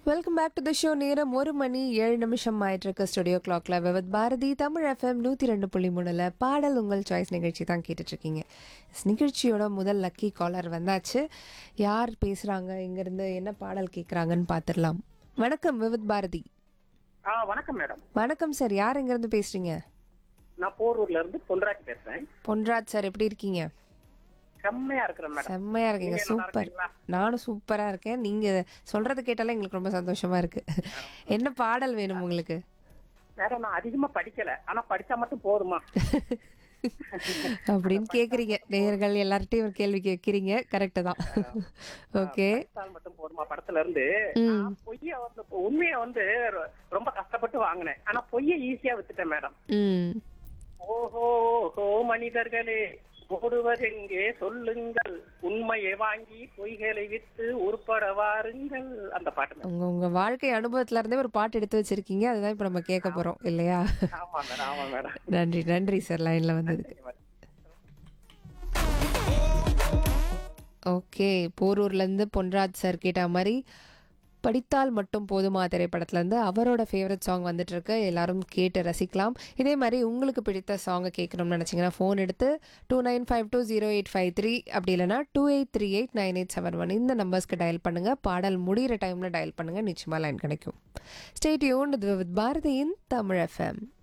Welcome back to the show நேரம் ஒரு மணி ஏழு நிமிஷம் ஆயிட்டு இருக்கு ஸ்டுடியோ கிளாக்ல விவத் பாரதி தமிழ் எஃப்எம் நூற்றி ரெண்டு புள்ளி மூணுல பாடல் உங்கள் சாய்ஸ் நிகழ்ச்சி தான் கேட்டுட்டு இருக்கீங்க This நிகழ்ச்சியோட முதல் லக்கி காலர் வந்தாச்சு யார் பேசுறாங்க இங்கிருந்து என்ன பாடல் கேட்குறாங்கன்னு பார்த்துடலாம் வணக்கம் விவத் பாரதி ஆ வணக்கம் மேடம் வணக்கம் சார் யார் இங்கிருந்து பேசுறீங்க நான் போரூர்ல இருந்து பொன்ராஜ் பேசுறேன் பொன்ராஜ் சார் எப்படி இருக்கீங்க செம்மையா இருக்கிறேன் மேடம் செம்மையா இருக்கீங்க நீங்க நல்லா சூப்பர் இருக்கீங்களா? நானும் சூப்பரா இருக்கேன் நீங்க சொல்றது கேட்டாலே எங்களுக்கு ரொம்ப சந்தோஷமா இருக்கு என்ன பாடல் வேணும் உங்களுக்கு மேடம் நான் அதிகமா படிக்கல ஆனா படிச்சா மட்டும் போதுமா அப்படின்னு கேக்குறீங்க நேயர்கள் எல்லார்ட்டையும் ஒரு கேள்வி கேட்கிறீங்க கரெக்டு தான் ஓகே படித்தால் மட்டும் போதுமா படத்துல இருந்து நான் பொய்ய வந்து உண்மையை வந்து ரொ- ரொம்ப கஷ்டப்பட்டு வாங்கினேன் ஆனா பொய்ய ஈஸியா வித்துட்டேன் மேடம் ம் ஓஹோ ஓஹோ மனிதர்களே ஓடுவதெங்கே சொல்லுங்கள் உண்மையை வாங்கி பொய்களை வித்து உருப்பட வாருங்கள் அந்த பாட்டு மேடம். உங்க உங்க வாழ்க்கை அனுபவத்துல இருந்தே ஒரு பாட்டு எடுத்து வச்சிருக்கீங்க அதுதான் இப்ப நம்ம கேட்க போறோம் இல்லையா ஆமா மேடம் ஆமா மேடம் நன்றி நன்றி சார் லைன்ல வந்ததுக்கு ஓகே போரூர்ல இருந்து பொன்ராஜ் சார் கேட்ட மாதிரி படித்தால் மட்டும் போதுமா திரைப்படத்துல இருந்து அவரோட ஃபேவரட் சாங் வந்துட்டு இருக்கு எல்லாரும் கேட்டு ரசிக்கலாம் இதே மாதிரி உங்களுக்கு பிடித்த சாங்கை கேட்கணும்னு நினச்சிங்கன்னா ஃபோன் எடுத்து two nine five two zero eight five three அப்படி இல்லைனா two eight three eight nine eight seven one இந்த நம்பர்ஸ்க்கு டயல் பண்ணுங்க பாடல் முடிகிற டைம்ல டயல் பண்ணுங்க நிச்சயமா லைன் கிடைக்கும் ஸ்டேட் யூன் வித் பாரதியின் தமிழ் எஃப்எம்